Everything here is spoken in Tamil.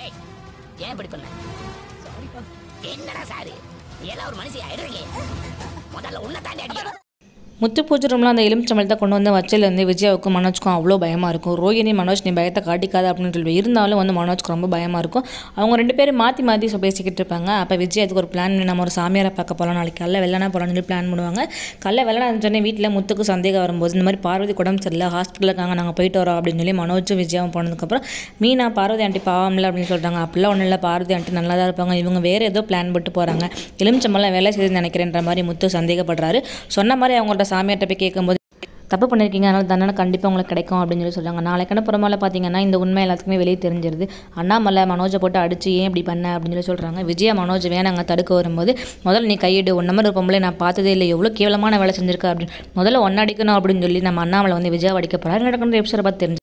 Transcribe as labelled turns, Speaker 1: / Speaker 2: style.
Speaker 1: ஏய், ஏன் இப்படி பண்ண என்னடா சாரு நீ எல்லாம் ஒரு மனுஷன் ஆயிடுறீங்க முதல்ல உன்னை தாண்டி அடிக்கணும்
Speaker 2: முத்து பூஜை ரூமில் அந்த எலுமிச்சம்பழத்தை கொண்டு வந்து வச்சல வந்து விஜயாவுக்கும் மனோஜ்க்கும் அவ்வளோ பயமாக இருக்கும் ரோகிணி மனோஜ் நீ பயத்தை காட்டிக்காத அப்படின்னு சொல்லி இருந்தாலும் வந்து மனோஜ்க்கு ரொம்ப பயமாக இருக்கும் அவங்க ரெண்டு பேரும் மாற்றி மாற்றி சொ- பேசிக்கிட்டு இருப்பாங்க அப்போ விஜய் அதுக்கு ஒரு பிளான் நம்ம ஒரு சாமியாரை பார்க்க போகலாம் நாளைக்கு கல்ல வெள்ளனா போகலாம்னு சொல்லி பிளான் பண்ணுவாங்க கல்ல வெள்ளனா சொன்னே வீட்டில் முத்துக்கு சந்தேகம் வரும்போது இந்த மாதிரி பார்வதி உடம்பு சரியில்லை ஹாஸ்பிட்டலில் இருக்காங்க நாங்கள் போயிட்டு வரோம் அப்படின்னு சொல்லி மனோஜும் விஜயாவும் போனதுக்கப்புறம் மீனா பார்வதி ஆண்டி பாவம்ல அப்படின்னு சொல்கிறாங்க அப்படிலாம் ஒன்றும் இல்லை பார்வதி ஆண்டி நல்லா தான் இருப்பாங்க இவங்க வேறு ஏதோ பிளான் போட்டு போகிறாங்க எலுமிச்சம்பழம் வேலை செய்து நினைக்கிறேன்ற மாதிரி முத்து சந்தேகப்படுறாரு சொன்ன மாதிரி அவங்கள்ட்ட சாமியார்ட்ட போய் கேட்கும்போது தப்பு பண்ணியிருக்கீங்க அதனால் தண்டனை கண்டிப்பாக உங்களுக்கு கிடைக்கும் அப்படின்னு சொல்லி சொல்கிறாங்க நாளைக்கான புறமால பார்த்தீங்கன்னா இந்த உண்மை எல்லாத்துக்குமே வெளியே தெரிஞ்சிருது அண்ணாமலை மனோஜை போட்டு அடிச்சு ஏன் இப்படி பண்ண அப்படின்னு சொல்லி சொல்கிறாங்க விஜயா மனோஜ் வேணாங்க தடுக்க வரும்போது முதல்ல நீ கையிடு உன்ன மாதிரி ஒரு பொம்பளை நான் பார்த்ததே இல்லை எவ்வளோ கேவலமான வேலை செஞ்சிருக்க அப்படின்னு முதல்ல ஒன்னடிக்கணும் அப்படின்னு சொல்லி நம்ம அண்ணாமலை வந்து விஜயா அடிக்க போகிறாரு நடக்கிற எபிசோட பார்த்து தெரிஞ்சு